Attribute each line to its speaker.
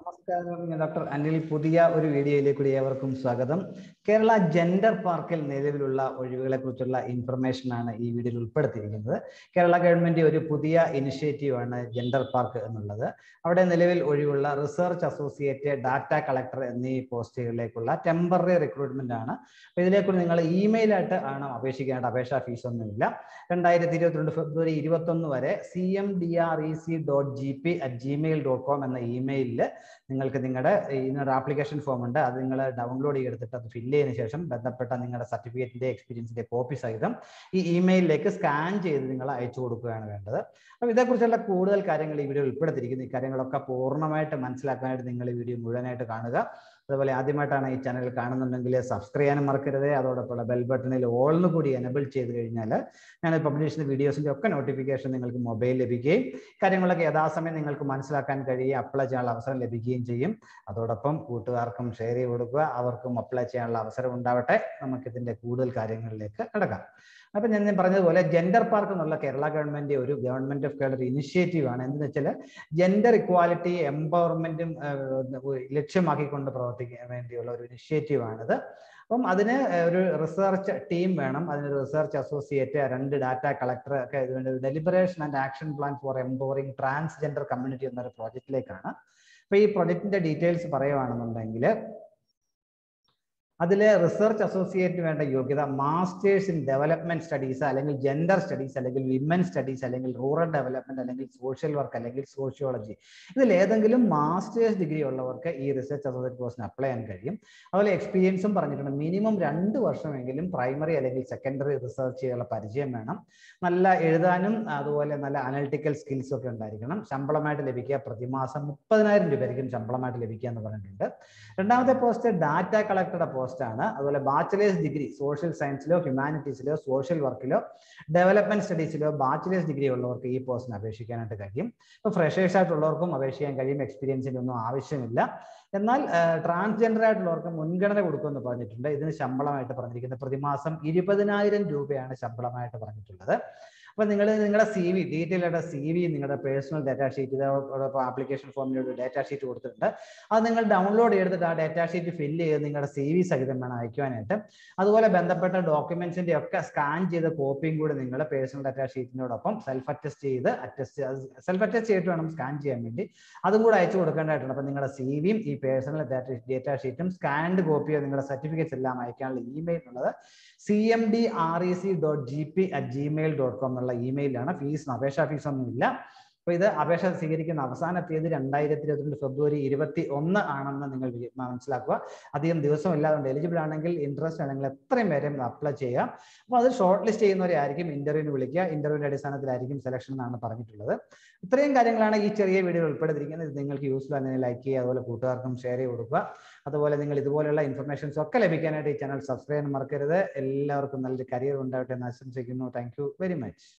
Speaker 1: നമസ്കാരം ഞാൻ ഡോക്ടർ അനിൽ പുതിയ ഒരു വീഡിയോയിലേക്ക് കൂടി ഏവർക്കും സ്വാഗതം കേരള ജെൻഡർ പാർക്കിൽ നിലവിലുള്ള ഒഴിവുകളെ കുറിച്ചുള്ള ഇൻഫർമേഷൻ ആണ് ഈ വീഡിയോയിൽ ഉൾപ്പെടുത്തിയിരിക്കുന്നത് കേരള ഗവൺമെന്റ് ഒരു പുതിയ ഇനിഷ്യേറ്റീവ് ആണ് ജെൻഡർ പാർക്ക് എന്നുള്ളത് അവിടെ നിലവിൽ ഒഴിവുള്ള റിസർച്ച് അസോസിയേറ്റ് ഡാറ്റ കളക്ടർ എന്നീ പോസ്റ്റുകളിലേക്കുള്ള ടെമ്പററി റിക്രൂട്ട്മെന്റ് ആണ് അപ്പൊ ഇതിലേക്ക് നിങ്ങൾ ഇമെയിൽ ആയിട്ട് ആണ് അപേക്ഷിക്കേണ്ട അപേക്ഷാ ഫീസ് ഒന്നുമില്ല രണ്ടായിരത്തി ഇരുപത്തിരണ്ട് ഫെബ്രുവരി ഇരുപത്തൊന്ന് വരെ C M D R E C dot G P at gmail dot com എന്ന ഇമെയിലിൽ നിങ്ങൾക്ക് നിങ്ങളുടെ ഇതിനൊരു ആപ്ലിക്കേഷൻ ഫോം ഉണ്ട് അത് നിങ്ങൾ ഡൗൺലോഡ് ചെയ്തെടുത്തിട്ട് അത് ഫില്ല് ചെയ്തതിനു ശേഷം ബന്ധപ്പെട്ട നിങ്ങളുടെ സർട്ടിഫിക്കറ്റിന്റെ എക്സ്പീരിയൻസിന്റെ കോപ്പി സഹിതം ഈ ഇമെയിലിലേക്ക് സ്കാൻ ചെയ്ത് നിങ്ങൾ അയച്ചു കൊടുക്കുകയാണ് വേണ്ടത് അപ്പോൾ ഇതേക്കുറിച്ചുള്ള കൂടുതൽ കാര്യങ്ങൾ ഈ വീഡിയോ ഉൾപ്പെടുത്തിയിരിക്കുന്നു ഈ കാര്യങ്ങളൊക്കെ പൂർണ്ണമായിട്ട് മനസ്സിലാക്കാനായിട്ട് നിങ്ങൾ ഈ വീഡിയോ മുഴുവനായിട്ട് കാണുക അതുപോലെ ആദ്യമായിട്ടാണ് ഈ ചാനൽ കാണുന്നുണ്ടെങ്കിൽ സബ്സ്ക്രൈബ് ചെയ്യാനും മറക്കരുത് അതോടൊപ്പം ബെൽ ബട്ടണിൽ ഓൾന്ന് കൂടി എനബിൾ ചെയ്ത് കഴിഞ്ഞാൽ ഞാൻ പബ്ലിഷ് ചെയ്യുന്ന വീഡിയോസിന്റെ ഒക്കെ നോട്ടിഫിക്കേഷൻ നിങ്ങൾക്ക് മൊബൈൽ ലഭിക്കുകയും കാര്യങ്ങളൊക്കെ യഥാസമയം നിങ്ങൾക്ക് മനസ്സിലാക്കാൻ കഴിയുകയും അപ്ലൈ ചെയ്യാനുള്ള അവസരം ലഭിക്കുകയും ചെയ്യും അതോടൊപ്പം കൂട്ടുകാർക്കും ഷെയർ ചെയ്ത് കൊടുക്കുക അവർക്കും അപ്ലൈ ചെയ്യാനുള്ള അവസരം ഉണ്ടാവട്ടെ നമുക്ക് ഇതിന്റെ കൂടുതൽ കാര്യങ്ങളിലേക്ക് കിടക്കാം അപ്പൊ ഞാൻ പറഞ്ഞതുപോലെ ജെൻഡർ പാർക്ക് എന്നുള്ള കേരള ഗവൺമെന്റ് ഒരു ഗവൺമെന്റ് ഓഫ് കേരള ഒരു ഇനിഷ്യേറ്റീവ് ആണ് എന്തെന്ന് വെച്ചാൽ ജെൻഡർ ഇക്വാലിറ്റി എംപവർമെന്റും ലക്ഷ്യമാക്കിക്കൊണ്ട് പ്രവർത്തിക്കാൻ വേണ്ടിയുള്ള ഒരു ഇനിഷ്യേറ്റീവ് ആണിത് അപ്പം അതിന് ഒരു റിസർച്ച് ടീം വേണം അതിന് റിസർച്ച് അസോസിയേറ്റ് രണ്ട് ഡാറ്റ കളക്ടർ ഒക്കെ ഇതിന്റെ deliberation and action plan for empowering transgender community എന്നൊരു പ്രോജക്റ്റിലേക്കാണ് അപ്പൊ ഈ പ്രൊജക്ടിന്റെ ഡീറ്റെയിൽസ് പറയുവാണെന്നുണ്ടെങ്കിൽ അതിലെ റിസർച്ച് അസോസിയേറ്റിന് വേണ്ട യോഗ്യത മാസ്റ്റേഴ്സ് ഇൻ ഡെവലപ്മെന്റ് സ്റ്റഡീസ് അല്ലെങ്കിൽ ജെൻഡർ സ്റ്റഡീസ് അല്ലെങ്കിൽ വിമൻ സ്റ്റഡീസ് അല്ലെങ്കിൽ റൂറൽ ഡെവലപ്മെന്റ് അല്ലെങ്കിൽ സോഷ്യൽ വർക്ക് അല്ലെങ്കിൽ സോഷ്യോളജി ഇതിൽ ഏതെങ്കിലും മാസ്റ്റേഴ്സ് ഡിഗ്രി ഉള്ളവർക്ക് ഈ റിസർച്ച് അസോസിയേറ്റ് കോഴ്സിന് അപ്ലൈ ചെയ്യാൻ കഴിയും അതുപോലെ എക്സ്പീരിയൻസും പറഞ്ഞിട്ടുണ്ട് മിനിമം രണ്ട് വർഷമെങ്കിലും പ്രൈമറി അല്ലെങ്കിൽ സെക്കൻഡറി റിസർച്ച് ചെയ്യാനുള്ള പരിചയം വേണം നല്ല എഴുതാനും അതുപോലെ നല്ല അനലിറ്റിക്കൽ സ്കിൽസ് ഒക്കെ ഉണ്ടായിരിക്കണം ശമ്പളമായിട്ട് ലഭിക്കുക പ്രതിമാസം മുപ്പതിനായിരം രൂപയായിരിക്കും ശമ്പളമായിട്ട് ലഭിക്കുക എന്ന് പറഞ്ഞിട്ടുണ്ട് രണ്ടാമത്തെ പോസ്റ്റ് ഡാറ്റ കളക്ടറുടെ പോസ്റ്റ് ആണ് അതുപോലെ ബാച്ചിലേഴ്സ് ഡിഗ്രി സോഷ്യൽ സയൻസിലോ ഹ്യൂമാനിറ്റീസിലോ സോഷ്യൽ വർക്കിലോ ഡെവലപ്മെന്റ് സ്റ്റഡീസിലോ ബാച്ചിലേഴ്സ് ഡിഗ്രി ഉള്ളവർക്ക് ഈ പോസ്റ്റിന് അപേക്ഷിക്കാനായിട്ട് കഴിയും ഇപ്പൊ ഫ്രഷേഴ്സ് ആയിട്ടുള്ളവർക്കും അപേക്ഷിക്കാൻ കഴിയും എക്സ്പീരിയൻസിന്റെ ഒന്നും ആവശ്യമില്ല എന്നാൽ ട്രാൻസ്ജെൻഡർ ആയിട്ടുള്ളവർക്ക് മുൻഗണന കൊടുക്കുമെന്ന് പറഞ്ഞിട്ടുണ്ട് ഇതിന് ശമ്പളമായിട്ട് പറഞ്ഞിരിക്കുന്നത് പ്രതിമാസം ഇരുപതിനായിരം രൂപയാണ് ശമ്പളമായിട്ട് പറഞ്ഞിട്ടുള്ളത് അപ്പൊ നിങ്ങൾ നിങ്ങളുടെ സി വി ഡീറ്റെയിൽ ആയിട്ട് സി വി നിങ്ങളുടെ പേഴ്സണൽ ഡാറ്റാ ഷീറ്റ് ആപ്ലിക്കേഷൻ ഫോമിൽ ഒരു ഡാറ്റാ ഷീറ്റ് കൊടുത്തിട്ടുണ്ട് അത് നിങ്ങൾ ഡൗൺലോഡ് ചെയ്തിട്ട് ആ ഡാറ്റാ ഷീറ്റ് ഫില്ല് ചെയ്ത് നിങ്ങളുടെ സി വി സഹിതം വേണം അയക്കുവാനായിട്ട് അതുപോലെ ബന്ധപ്പെട്ട ഡോക്യുമെന്റ്സിന്റെ ഒക്കെ സ്കാൻ ചെയ്ത കോപ്പിയും കൂടി നിങ്ങൾ പേഴ്സണൽ ഡാറ്റാ ഷീറ്റിനോടൊപ്പം സെൽഫ് അറ്റസ്റ്റ് ചെയ്ത് അറ്റസ്റ്റ് സെൽഫ് അറ്റസ്റ്റ് ചെയ്തിട്ട് വേണം സ്കാൻ ചെയ്യാൻ വേണ്ടി അതും കൂടെ അയച്ചു കൊടുക്കേണ്ടതായിട്ടുണ്ട് അപ്പൊ നിങ്ങളുടെ സി വിയും ഈ പേഴ്സണൽ ഡാറ്റാ ഷീറ്റും സ്കാൻഡ് കോപ്പിയോ നിങ്ങളുടെ സർട്ടിഫിക്കറ്റ്സ് എല്ലാം അയക്കാനുള്ള ഇമെയിൽ ഉള്ളത് C M D R E C dot G P at gmail dot com എന്നുള്ള ഇമെയിലാണ് ഫീസ് അപേക്ഷാ ഫീസ് ഒന്നുമില്ല അപ്പൊ ഇത് അപേക്ഷ സ്വീകരിക്കുന്ന അവസാന തീയതി രണ്ടായിരത്തി ഇരുപത്തിരണ്ട് ഫെബ്രുവരി ഇരുപത്തി ഒന്ന് ആണെന്ന് നിങ്ങൾ മനസ്സിലാക്കുക അധികം ദിവസം ഇല്ലാതുകൊണ്ട് എലിജിബിൾ ആണെങ്കിൽ ഇൻട്രസ്റ്റ് ആണെങ്കിൽ എത്രയും പേരെ അപ്ലൈ ചെയ്യാം അപ്പോൾ അത് ഷോർട്ട് ലിസ്റ്റ് ചെയ്യുന്നവരായിരിക്കും ഇന്റർവ്യൂവിന് വിളിക്കുക ഇന്റർവ്യൂവിന്റെ അടിസ്ഥാനത്തിലായിരിക്കും സെലക്ഷൻ എന്നാണ് പറഞ്ഞിട്ടുള്ളത് ഇത്രയും കാര്യങ്ങളാണ് ഈ ചെറിയ വീഡിയോ ഉൾപ്പെടുത്തിയിരിക്കുന്നത് ഇത് നിങ്ങൾക്ക് യൂസ്ഫുൾ ആണെങ്കിൽ ലൈക്ക് ചെയ്യുക അതുപോലെ കൂട്ടുകാർക്കും ഷെയർ ചെയ്ത് കൊടുക്കുക അതുപോലെ നിങ്ങൾ ഇതുപോലെയുള്ള ഇൻഫർമേഷൻസ് ഒക്കെ ലഭിക്കാനായിട്ട് ഈ ചാനൽ സബ്സ്ക്രൈബ് ചെയ്യാൻ മറക്കരുത് എല്ലാവർക്കും നല്ലൊരു കരിയർ ഉണ്ടാവട്ടെ എന്ന് ആശംസിക്കുന്നു താങ്ക് വെരി മച്ച്